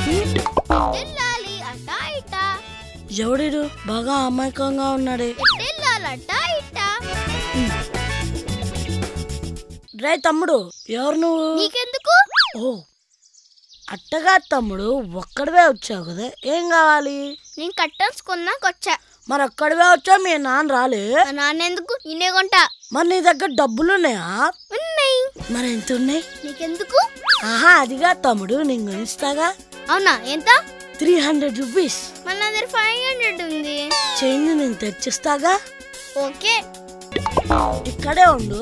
వెళ్ళాలి అట ఇట ఎవడిడు బాగా అమాయకంగా ఉన్నాడే వెళ్ళాలట ఇట రే తమ్ముడు ఎవరు నువ్వు నీకెందుకు ఓ అట్టగా తమ్ముడు ఒక్కడివే వచ్చావు కదా ఏం కావాలి నేను కట్టన్స్ కొన్నాకొచ్చా మరి ఒక్కడివే వచ్చావు మీ నాన్న రాలే మా నాన్న ఎందుకు నిన్నే కొంటా మరి నీ దగ్గర డబ్బులు ఉన్నాయా ఉన్నాయి మరి ఎంత ఉన్నాయి నీకెందుకు ఆహా అదిగా తమ్ముడు నేను గుణిస్తాగా అవునా ఎంత త్రీ హండ్రెడ్ రూపీస్ మన దగ్గర ఫైవ్ హండ్రెడ్ ఉంది చేంజ్ నేను తెచ్చిస్తాగా ఓకే ఇక్కడే ఉండు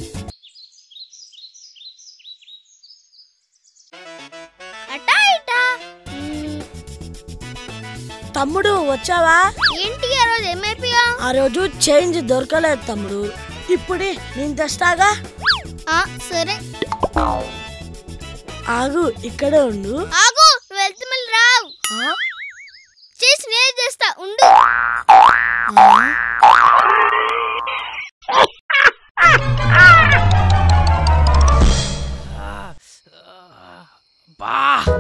అట ఇట మ్మ్, తమ్ముడు వచ్చావా ఏంటి ఆ రోజు ఏమైపోయా ఆ రోజు చేంజ్ దొరకలేదు తమ్ముడు ఇప్పుడే నేను తెస్తాగా సరే ఆగు ఇక్కడే ఉండు ఆగు నువ్వు వెళ్తే మళ్ళీ రావు ఆ? చేసి నేను చేస్తా ఉండు ఆ? బా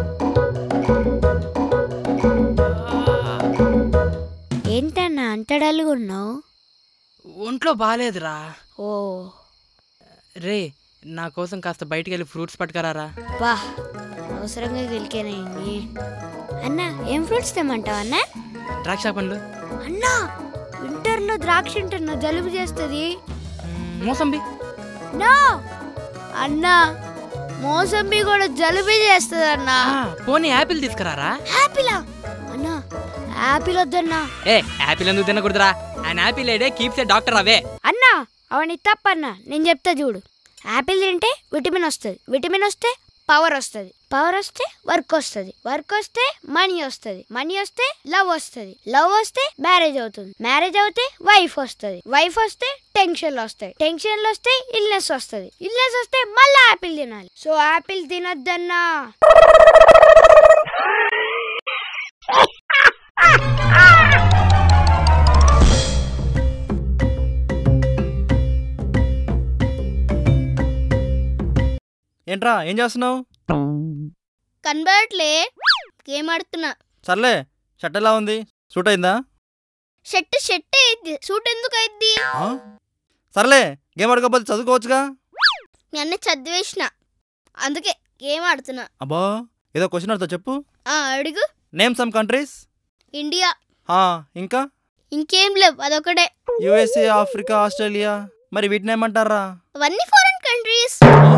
ఏంటన్నా అంత డల్గా ఉన్నావు ఒంట్లో బాగాలేదురా ఓ రే నా కోసం కాస్త బయటికి వెళ్ళి ఫ్రూట్స్ పట్టుకరారా వా అవసరంగా గెలికేనండి అన్నా ఏం ఫ్రూట్స్ తెమ్మంటావు అన్నా ద్రాక్ష పండ్లు అన్నా వింటర్లో ద్రాక్ష ఉంటున్నా జలుబు చేస్తుంది మ్మ్, మోసంబి నో అన్నా మోసంబి కూడా జలుబు చేస్తుంది అన్నా ఆ, పోనీ యాపిల్ తీసుకురారా యాపిలా అన్నా యాపిల్ వద్దన్నా ఏ యాపిల్ ఎందుకు తినకూడదురా ఆయన యాపిల్ ఏడే కీప్స్ ఏ డాక్టర్ అవే అన్నా అవని తప్పన్నా నేను చెప్తా చూడు యాపిల్ తింటే విటమిన్ వస్తుంది విటమిన్ వస్తే పవర్ వస్తుంది పవర్ వస్తే వర్క్ వస్తుంది వర్క్ వస్తే మనీ వస్తుంది మనీ వస్తే లవ్ వస్తుంది లవ్ వస్తే మ్యారేజ్ అవుతుంది మ్యారేజ్ అవుతే వైఫ్ వస్తుంది వైఫ్ వస్తే టెన్షన్లు వస్తాయి టెన్షన్లు వస్తే ఇల్నెస్ వస్తుంది ఇల్నెస్ వస్తే మళ్ళీ యాపిల్ తినాలి సో యాపిల్ తినొద్దన్నా ఏంట్రా ఏం చేస్తున్నావు కనబడట్లే గేమ్ ఆడుతున్నా సర్లే షర్ట్ ఎలా ఉంది సూట్ అయిందా షర్ట్ షర్ట్ అయింది సూట్ ఎందుకు అయింది ఆ? సర్లే గేమ్ ఆడుకోకపోతే చదువుకోవచ్చుగా మీ అన్న చదివేసిన అందుకే గేమ్ ఆడుతున్నా అబ్బా ఏదో క్వశ్చన్ అడుగుతా చెప్పు ఆ అడుగు నేమ్ సమ్ కంట్రీస్ ఇండియా ఇంకా ఇంకేం లేవు అదొకటే యుఎస్ఏ ఆఫ్రికా ఆస్ట్రేలియా మరి వీటిని ఏమంటారా అవన్నీ ఫారెన్ కంట్రీస్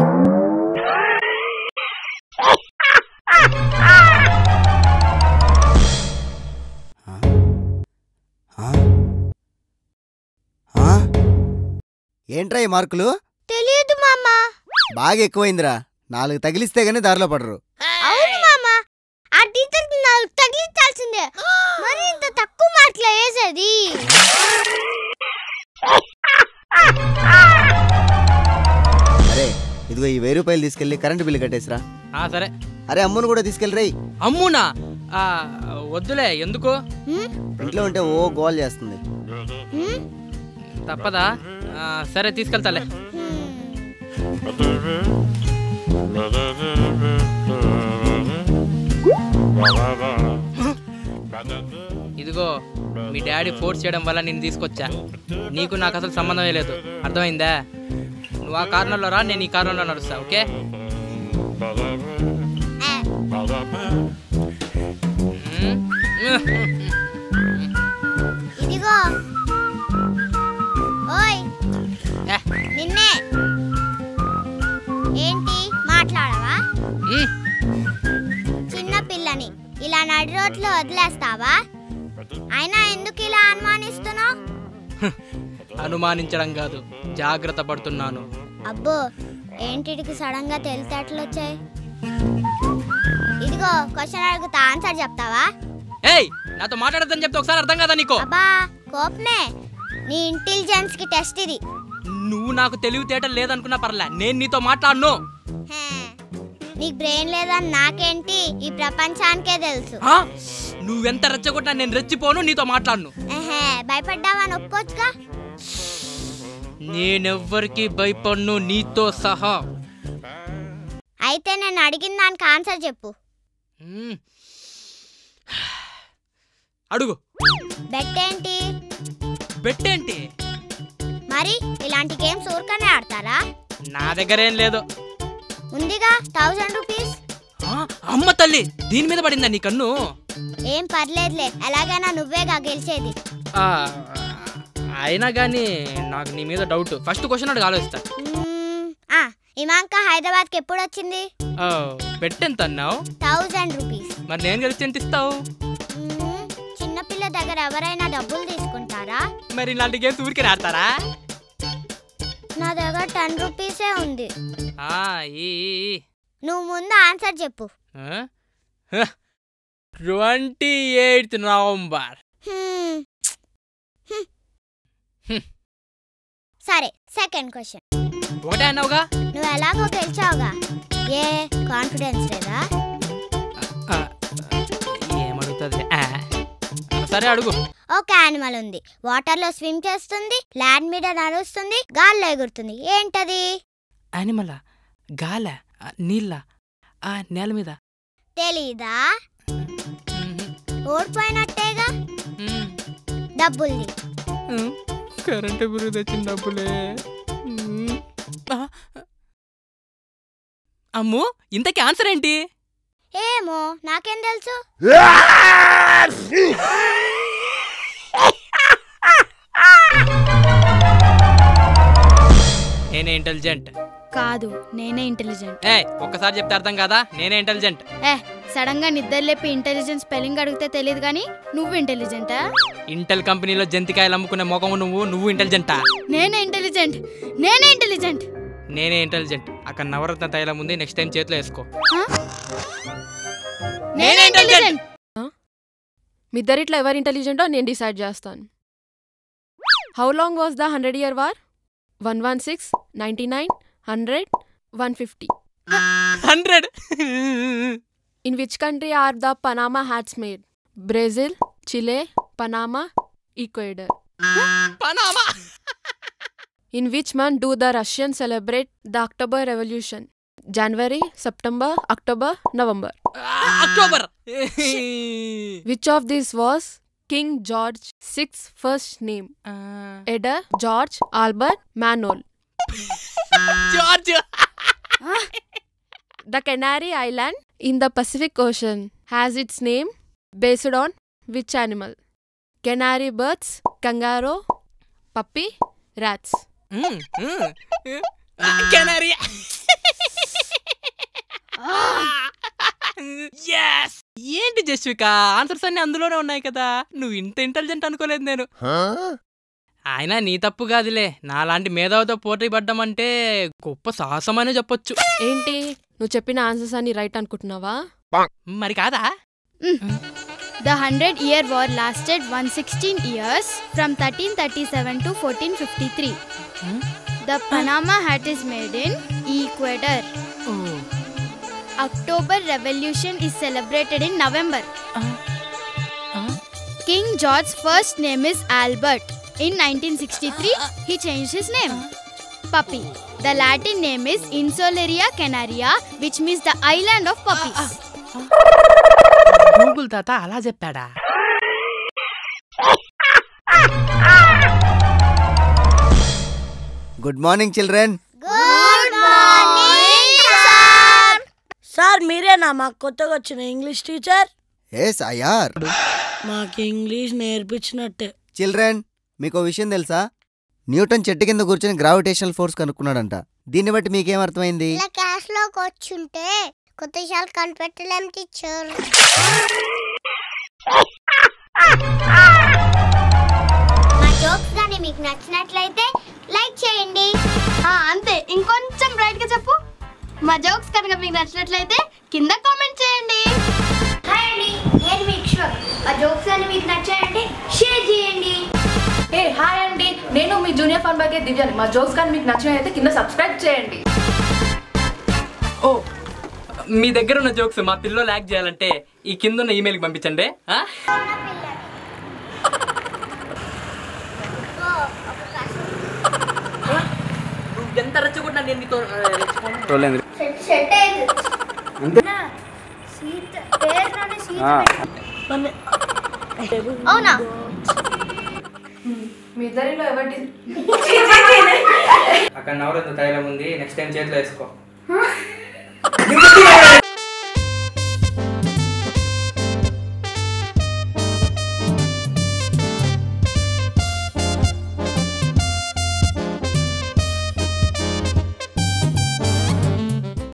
ఏంట్రా ఈ మార్కులు తెలియదు మామా బాగా ఎక్కువైందిరా నాలుగు తగిలిస్తే గానీ దారిలో పడరు అవును మామా ఆ టీచర్ నాలుగు తగిలించాల్సిందే మరి ఇంత తక్కువ మార్కులు వేసేది అరే ఇదిగో ఈ వెయ్యి రూపాయలు తీసుకెళ్ళి కరెంటు బిల్లు కట్టేసిరా ఆ సరే అరే అమ్మును కూడా తీసుకెళ్ళి రేయ్ అమ్మునా ఆ, వద్దులే ఎందుకు ఇంట్లో ఉంటే ఓ గోల్ చేస్తుంది తప్పదా ఆ, సరే తీసుకెళ్తాలే ఇదిగో మీ డాడీ ఫోర్స్ చేయడం వల్ల నేను తీసుకొచ్చా నీకు నాకు అసలు సంబంధమే లేదు అర్థమైందా నువ్వు ఆ కారణంలో రా నేను ఈ కారణంలో నడుస్తా ఓకే ఇదిగో ఓయ్ ఏ, నిన్నే ఏంటి మాట్లాడవా ఉమ్, చిన్న పిల్లని ఇలా నడి రోడ్లో వదిలేస్తావా అయినా ఎందుకు ఇలా అనుమానిస్తున్నావు అనుమానించడం కాదు జాగ్రత్త పడుతున్నాను అబ్బో ఏంటిడికి సడన్ గా తెలిసేట్లు వచ్చాయి ఇదిగో క్వశ్చన్ అడుగుతా ఆన్సర్ చెప్తావా ఏయ్ నాతో మాట్లాడద్దని చెప్తే ఒకసారి అర్థం కదా నీకు అబ్బా కోపమే నీ ఇంటెలిజెన్స్ కి టెస్ట్ ఇది నువ్వు నాకు తెలివితేటలు లేదనుకున్నా పర్లే నేను నీతో మాట్లాడను హే, నీకు బ్రెయిన్ లేదని నాకేంటి ఈ ప్రపంచానికే తెలుసు ఆ? నువ్వెంత రెచ్చగొట్టినా నేను రెచ్చిపోను నీతో మాట్లాడను ఎహే, భయపడ్డావని ఒప్పుకోవచ్చుగా నేనెవ్వరికి భయపడను నీతో సహా అయితే నేను అడిగిన దానికి ఆన్సర్ చెప్పు మ్మ్. అడుగు బెట్ ఏంటి బెట్టేంటి మరి ఇలాంటి గేమ్స్ ఊరికనే ఆడతారా నా దగ్గర ఏం లేదు ఉందిగా థౌజండ్ రూపీస్ ఆ, అమ్మ తల్లి దీని మీద పడిందా నీ కన్ను ఏం పర్లేదులే ఎలాగైనా నువ్వేగా గెలిచేది ఆ, అయినా కానీ నాకు నీ మీద డౌట్ ఫస్ట్ క్వశ్చన్ అడుగు ఆలోచిస్తా మ్మ్, ఆ, ఇమాంక హైదరాబాద్కి ఎప్పుడు వచ్చింది ఓ, బెట్టెంత అన్నావు థౌజండ్ రూపీస్ మరి నేను కలిసి ఎంత ఇస్తావు మ్మ్, చిన్నపిల్ల దగ్గర ఎవరైనా డబ్బులు తీసుకుంటారా మరి ఇలాంటి గేమ్స్ ఊరికి ఆడతారా నా దగ్గర టెన్ రూపీసే ఉంది ఆ, ఈ ఈ, ఈ. నువ్వు ముందు ఆన్సర్ చెప్పు ట్వంటీ ఎయిత్ నవంబర్ హ్మ్. హ్మ్. హ్మ్. సరే సెకండ్ క్వశ్చన్ ఒకటే అన్నావుగా నువ్వు ఎలాగో గెలిచావుగా ఏ కాన్ఫిడెన్స్ లేదా ఆ, ఏమడుగుతుంది ఆ, సరే అడుగు ఒక యానిమల్ ఉంది వాటర్ లో స్విమ్ చేస్తుంది ల్యాండ్ మీద నడుస్తుంది గాల్లో ఎగురుతుంది ఏంటది యానిమల్ గాల నీళ్ళ ఆ నేల మీద తెలీదా మ్మ్. ఓడిపోయినట్టేగా మ్మ్. డబ్బుల్ది మ్మ్. కరెంటు బిల్లు తెచ్చిన డబ్బులే మ్మ్. ఆ. అమ్ము ఇంతకీ ఆన్సర్ ఏంటి ఏమో నాకేం తెలుసు నేనే ఇంటెలిజెంట్ కాదు నేనే ఇంటెలిజెంట్ ఏ ఒక్కసారి చెప్తే అర్థం కాదా నేనే ఇంటెలిజెంట్ ఏ సడన్ గా నిద్ర లేపి ఇంటెలిజెన్స్ స్పెల్లింగ్ అడిగితే తెలియదు కానీ నువ్వు ఇంటెలిజెంటా ఇంటెల్ కంపెనీలో జంతికాయలు అమ్ముకునే మొఖం నువ్వు నువ్వు ఇంటెలిజెంటా నేనే ఇంటెలిజెంట్ నేనే ఇంటెలిజెంట్ నేనే ఇంటెలిజెంట్ అక్కడ నవరత్న తైలం ఉంది నెక్స్ట్ టైం చేతిలో వేసుకో నేనే ఇంటెలిజెంట్ మీ ఇద్దరిట్లో ఎవరు ఇంటెలిజెంటో నేను డిసైడ్ చేస్తాను how long was the hundred year war one one six ninety nine hundred one fifty hundred in which country are the Panama hats made Brazil Chile Panama Ecuador Panama in which month do the Russian celebrate the October revolution January September October November October which of this was King George six first name Edward George Albert Manuel George The Canary Island in the Pacific Ocean has its name based on which animal? Canary birds, kangaroo, puppy, rats. Canary Yes! ఏంటి Jasvika answers అన్ని అందులోనే ఉన్నాయి కదా నువ్వు ఇంత intelligent అనుకోలేదు నేను ఆయన నీ తప్పు కాదులే నాలాంటి మేధావితో పోటీ పడ్డం అంటే గొప్ప సాహసం అనే చెప్పొచ్చు ఏంటి నువ్వు చెప్పిన ఆన్సర్స్ అన్ని రైట్ అనుకుంటున్నావా మరి కాదా The hundred year war lasted 116 years from 1337 to 1453. The Panama hat is made in Ecuador. October Revolution is celebrated in November. King George's first name is Albert. In 1963, he changed his name. Puppy. The Latin name is Insularia Canaria, which means the island of puppies. Google తాత అలా చెప్పాడా good morning children good morning sir sir మీరేనా మాకు కొత్తగా వచ్చిన English teacher yes అయార్ మాకు English నేర్పించినట్టే children మీకు ఓ విషయం తెలుసా న్యూటన్ చెట్టు కింద కూర్చొని గ్రావిటేషనల్ ఫోర్స్ కనుక్కున్నాడంట దీన్ని బట్టి మీకేం అర్థమైంది ఇలా క్లాస్ లోకి వచ్చుంటే కొత్త విషయాలు కనిపెట్టలేం టీచర్ మా జోక్స్ కానీ మీకు నచ్చినట్లయితే లైక్ చేయండి అంతే ఇంకొంచెం బ్రైట్ గా చెప్పు మా జోక్స్ కనుక మీకు నచ్చినట్లయితే కింద కామెంట్ చేయండి హాయ్ అండి నేను మీ ఇక్ష్వక్ మా జోక్స్ కానీ మీకు నచ్చాయంటే షేర్ చేయండి ఏ హాయ్ అండి నేను మీ జూనియర్ ఫన్ బగే దివ్యాని మా జోక్స్ కానీ మీకు నచ్చినట్లయితే కింద సబ్స్క్రైబ్ చేయండి ఓ మీ దగ్గర ఉన్న జోక్స్ మా పిల్లలు యాక్ట్ చేయాలంటే ఈ కింద ఉన్న ఈమెయిల్కి పంపించండి ఆ? నువ్వు ఎంత రెచ్చగొట్టినా నేను నీతో ఆ, రెచ్చిపోను. సెట్ సెట్ అయింది సీత అవునా మీ ఇద్దరిలో ఎవరి అక్కడ నవరత్న తైలం ఉంది నెక్స్ట్ టైం చేతిలో వేసుకో